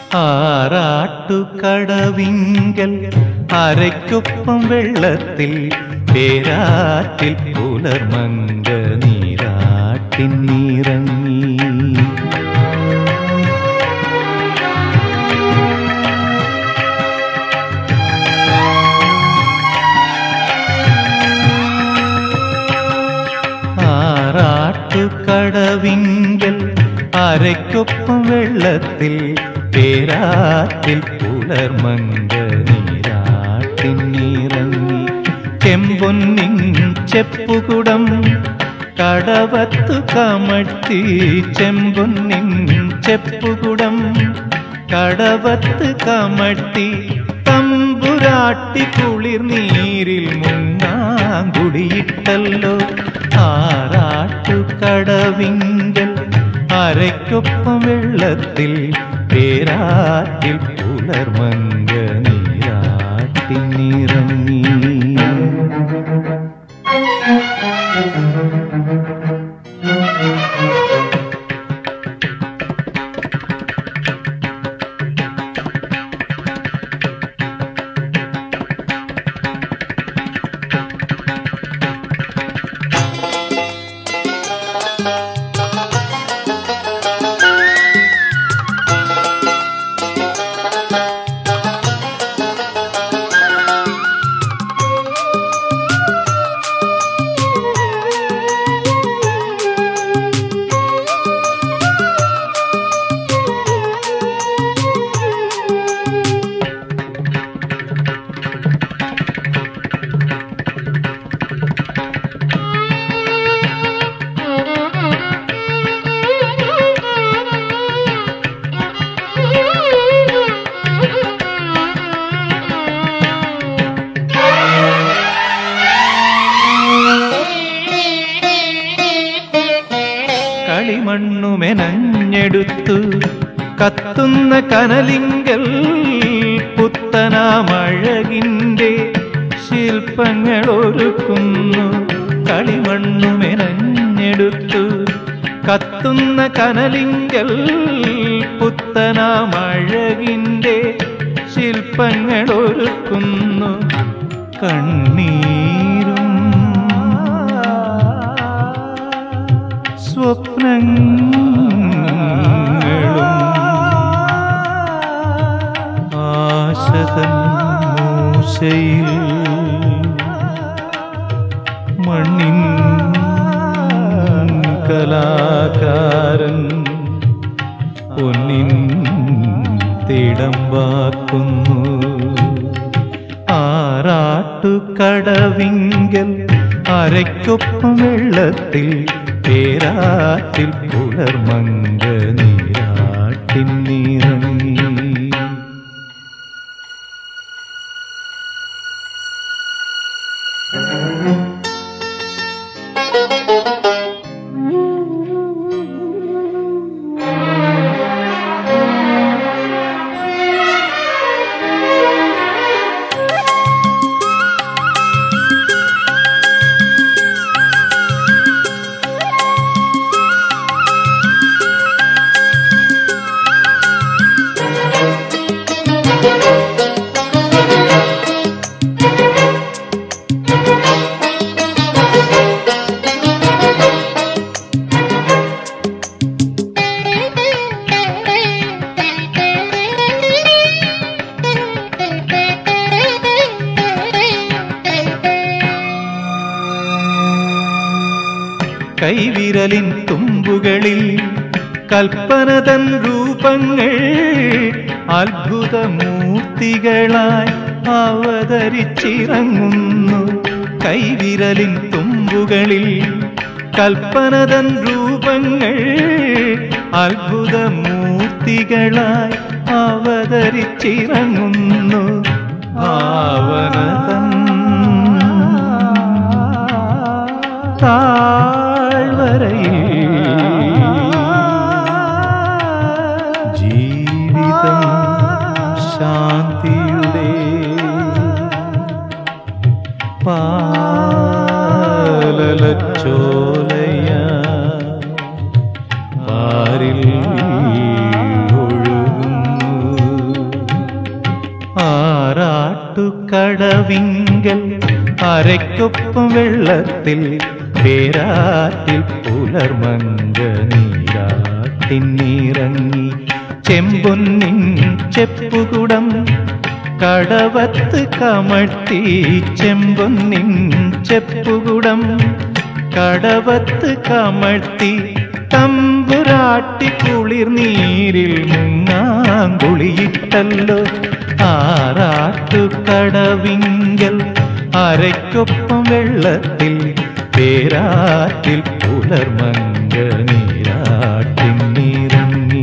ആറാട്ടുകടവിങ്കൽ അരയ്ക്കൊപ്പം വെള്ളത്തിൽ പേരാറ്റിൽ പുലർമങ്ക നീരാട്ടിൻ നീറങ്ങി ആറാട്ടുകടവിങ്കൽ അരയ്ക്കൊപ്പം വെള്ളത്തിൽ പേരാറ്റിൽ പുലർമങ്ക നീരാട്ടിൻ നീറങ്ങി ചെമ്പൊന്നിൻ ചെപ്പുകുടം കടവത്തു കമഴ്ത്തി ചെമ്പൊന്നിൻ ചെപ്പുകുടം കടവത്ത് കമഴ്ത്തി തമ്പുരാട്ടി കുളിർ നീരിൽ മുങ്ങാങ്കുടിയിട്ടല്ലോ ആറാട്ടു കടവിങ്കൽ അരയ്ക്കൊപ്പം വെള്ളത്തിൽ പേരാറ്റിൽ പുലർമങ്ക നീരാട്ടി നിറങ്ങി കളിമണ്ണുമെനഞ്ഞെടുത്തു കത്തുന്ന കനലിങ്കൽ പുത്തനാമഴകിൻ്റെ ശില്പങ്ങൾ ഒരുക്കുന്നു കളിമണ്ണുമെനഞ്ഞെടുത്തു കത്തുന്ന കനലിങ്കൽ പുത്തനാമഴകിൻ്റെ ശില്പങ്ങൾ ഒരുക്കുന്നു കണ്ണീരും സ്വപ്നങ്ങളും ആശതൻ മൂശയിൽ മണ്ണിൻ കലാകാരൻ പൊന്നിൻ തിടമ്പാക്കുന്നു ആറാട്ടുകടവിങ്കൽ അരയ്ക്കൊപ്പം വെള്ളത്തിൽ പേരാറ്റിൽ പുലർമങ്ക നീരാട്ടിൻ നിറങ്ങി കൈവിരലിൻ തുമ്പുകളിൽ കൽപ്പനതൻ രൂപങ്ങൾ അത്ഭുതമൂർത്തികളായി അവതരിച്ചിറങ്ങുന്നു കൈവിരലിൻ തുമ്പുകളിൽ കൽപ്പനതൻ രൂപങ്ങൾ അത്ഭുതമൂർത്തികളായി അവതരിച്ചിറങ്ങുന്നു ഭാവനതൻ താഴ്വരയിൽ ജീവിതം ശാന്തിയുടെ പാലലച്ചോലയ പാരിൽ ഒഴുകുന്നു കടവിങ്കൽ അരയ്ക്കൊപ്പം വെള്ളത്തിൽ പേരാറ്റിൽ പുലർമങ്ക നീരാട്ടിന്നിറങ്ങി ചെമ്പൊന്നിൻ ചെപ്പുകുടം കടവത്ത് കമഴ്ത്തി ചെമ്പൊന്നിൻ ചെപ്പുകുടം കടവത്ത് കമഴ്ത്തി തമ്പുരാട്ടി കുളിർ നീരിൽ മുങ്ങാങ്കുളിയിട്ടല്ലോ ആറാട്ടു കടവിങ്കൽ അരയ്ക്കൊപ്പം വെള്ളത്തിൽ പേരാറ്റിൽ പുലർമങ്ക നീരാട്ടിന്നിറങ്ങി